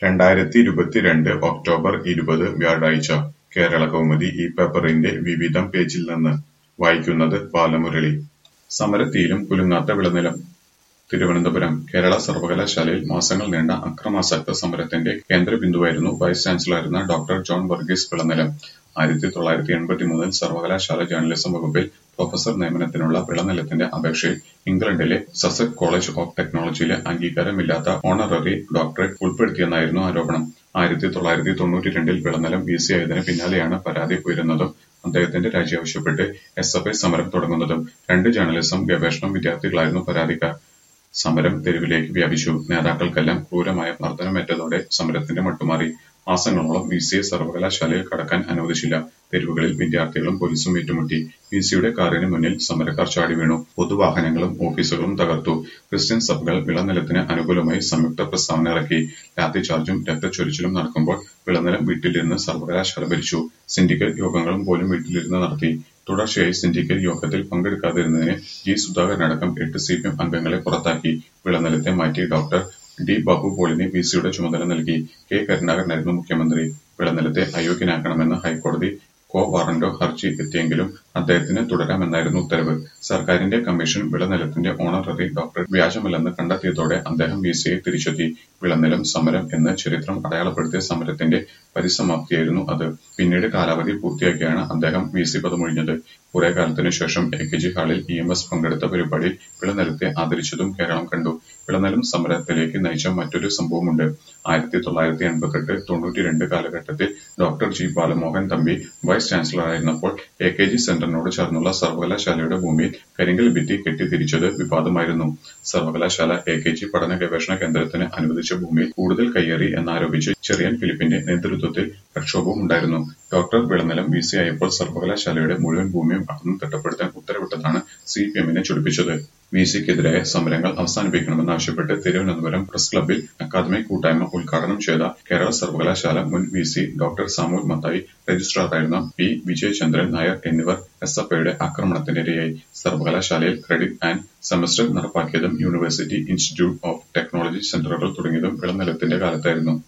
രണ്ടായിരത്തി ഇരുപത്തിരണ്ട് ഒക്ടോബർ ഇരുപത് വ്യാഴാഴ്ച കേരളകൗമുദി ഈ പേപ്പറിന്റെ വിവിധം പേജിൽ നിന്ന് വായിക്കുന്നത് ബാലമുരളി സമരത്തീയിലും കുലുങ്ങാത്ത വിളനിലം തിരുവനന്തപുരം കേരള സർവകലാശാലയിൽ മാസങ്ങൾ നീണ്ട അക്രമാസക്ത സമരത്തിന്റെ കേന്ദ്രബിന്ദുവായിരുന്നു വൈസ് ചാൻസലറായിരുന്ന ഡോക്ടർ ജോൺ വർഗീസ് വിളനിലം ആയിരത്തി തൊള്ളായിരത്തി എൺപത്തിമൂന്നിൽ സർവകലാശാല ജേർണലിസം വകുപ്പിൽ പ്രൊഫസർ നിയമനത്തിനുള്ള വിളനിലത്തിന്റെ അപേക്ഷയിൽ ഇംഗ്ലണ്ടിലെ സസെക് കോളേജ് ഓഫ് ടെക്നോളജിയിലെ അംഗീകാരമില്ലാത്ത ഓണററി ഡോക്ടറേറ്റ് ഉൾപ്പെടുത്തിയെന്നായിരുന്നു ആരോപണം ആയിരത്തി തൊള്ളായിരത്തി തൊണ്ണൂറ്റിരണ്ടിൽ വിളനിലം വി സി ആയതിന് പിന്നാലെയാണ് പരാതി ഉയരുന്നതും അദ്ദേഹത്തിന്റെ രാജി ആവശ്യപ്പെട്ട് എസ് എഫ് ഐ സമരം തുടങ്ങുന്നതും രണ്ട് ജേർണലിസം ഗവേഷണം വിദ്യാർത്ഥികളായിരുന്നു പരാതിക്കാർ സമരം തെരുവിലേക്ക് വ്യാപിച്ചു നേതാക്കൾക്കെല്ലാം ക്രൂരമായ മർദ്ദനമേറ്റതോടെ സമരത്തിന്റെ മട്ടുമാറി മാസങ്ങളോളം വി സിയെ സർവകലാശാലയിൽ കടക്കാൻ അനുവദിച്ചില്ല തെരുവുകളിൽ വിദ്യാർത്ഥികളും പോലീസും ഏറ്റുമുട്ടി വി സിയുടെ കാറിന് മുന്നിൽ സമരക്കാർ ചാടി വീണു പൊതുവാഹനങ്ങളും ഓഫീസുകളും തകർത്തു ക്രിസ്ത്യൻ സഭകൾ വിളനിലത്തിന് അനുകൂലമായി സംയുക്ത പ്രസ്താവന ഇറക്കി ലാത്തിചാർജും രക്തച്ചൊരിച്ചിലും നടക്കുമ്പോൾ വിളനിലം വീട്ടിലിരുന്ന് സർവകലാശാല ഭരിച്ചു സിൻഡിക്കേറ്റ് യോഗങ്ങളും പോലും വീട്ടിലിരുന്ന് നടത്തി തുടർച്ചയായി സിൻഡിക്കേറ്റ് യോഗത്തിൽ പങ്കെടുക്കാതിരുന്നതിന് ജി സുധാകരനടക്കം എട്ട് സി പി എം അംഗങ്ങളെ പുറത്താക്കി വിളനിലത്തെ മാറ്റി ഡോക്ടർ ഡി ബാബു പോളിന് വി സിയുടെ ചുമതല നൽകി കെ കരുണാകരനായിരുന്നു മുഖ്യമന്ത്രി വിളനിലത്തെ അയോഗ്യനാക്കണമെന്ന് ഹൈക്കോടതി കോ വാറന്റോ ഹർജി എത്തിയെങ്കിലും അദ്ദേഹത്തിന് തുടരാമെന്നായിരുന്നു ഉത്തരവ് സർക്കാരിന്റെ കമ്മീഷൻ വിളനിലത്തിന്റെ ഓണററി ഡോക്ടറേറ്റ് വ്യാജമല്ലെന്ന് കണ്ടെത്തിയതോടെ അദ്ദേഹം വി സിയെ തിരിച്ചെത്തി വിളനിലം സമരം എന്ന് ചരിത്രം അടയാളപ്പെടുത്തിയ സമരത്തിന്റെ പരിസമാപ്തിയായിരുന്നു അത് പിന്നീട് കാലാവധി പൂർത്തിയാക്കിയാണ് അദ്ദേഹം വി സി പദമൊഴിഞ്ഞത് കുറെ കാലത്തിനു ശേഷം എ കെ ജി ഹാളിൽ ഇ എം എസ് പങ്കെടുത്ത പരിപാടിയിൽ വിളനിലത്തെ ആദരിച്ചതും കേരളം കണ്ടു വിളനിലം സമരത്തിലേക്ക് നയിച്ച മറ്റൊരു സംഭവമുണ്ട് ആയിരത്തി തൊള്ളായിരത്തി എൺപത്തെട്ട് തൊണ്ണൂറ്റിരണ്ട് കാലഘട്ടത്തിൽ doctor G Balamohan Thampi vice ചാൻസലറായിരുന്നപ്പോൾ എ കെ ജി സെന്ററിനോട് ചേർന്നുള്ള സർവകലാശാലയുടെ ഭൂമിയിൽ കരിങ്കൽ ഭിത്തി കെട്ടിത്തിരിച്ചത് വിവാദമായിരുന്നു സർവകലാശാല എ കെ ജി പഠന ഗവേഷണ കേന്ദ്രത്തിന് അനുവദിച്ച ഭൂമിയിൽ കൂടുതൽ കയ്യേറി എന്നാരോപിച്ച് ചെറിയൻ ഫിലിപ്പിന്റെ നേതൃത്വത്തിൽ പ്രക്ഷോഭവും ഉണ്ടായിരുന്നു ഡോക്ടർ വിളനിലം വി സി ആയപ്പോൾ സർവകലാശാലയുടെ മുഴുവൻ ഭൂമിയും അളന്നു തിട്ടപ്പെടുത്താൻ ഉത്തരവിട്ടതാണ് സി പി എമ്മിനെ ചൊടിപ്പിച്ചത് വി സിക്കെതിരായ സമരങ്ങൾ അവസാനിപ്പിക്കണമെന്നാവശ്യപ്പെട്ട് തിരുവനന്തപുരം പ്രസ് ക്ലബ്ബിൽ അക്കാദമിക് കൂട്ടായ്മ ഉദ്ഘാടനം ചെയ്ത കേരള സർവകലാശാല മുൻ V C doctor Samuel Mathai രജിസ്ട്രാറായിരുന്ന പി വിജയചന്ദ്രൻ നായർ എന്നിവർ എസ് എഫ് ഐയുടെ ആക്രമണത്തിനിരയായി സർവകലാശാലയിൽ ക്രെഡിറ്റ് ആൻഡ് സെമസ്റ്റർ നടപ്പാക്കിയതും യൂണിവേഴ്സിറ്റി ഇൻസ്റ്റിറ്റ്യൂട്ട് ഓഫ് ടെക്നോളജി സെന്ററുകൾ തുടങ്ങിയതും വിളനിലത്തിന്റെ കാലത്തായിരുന്നു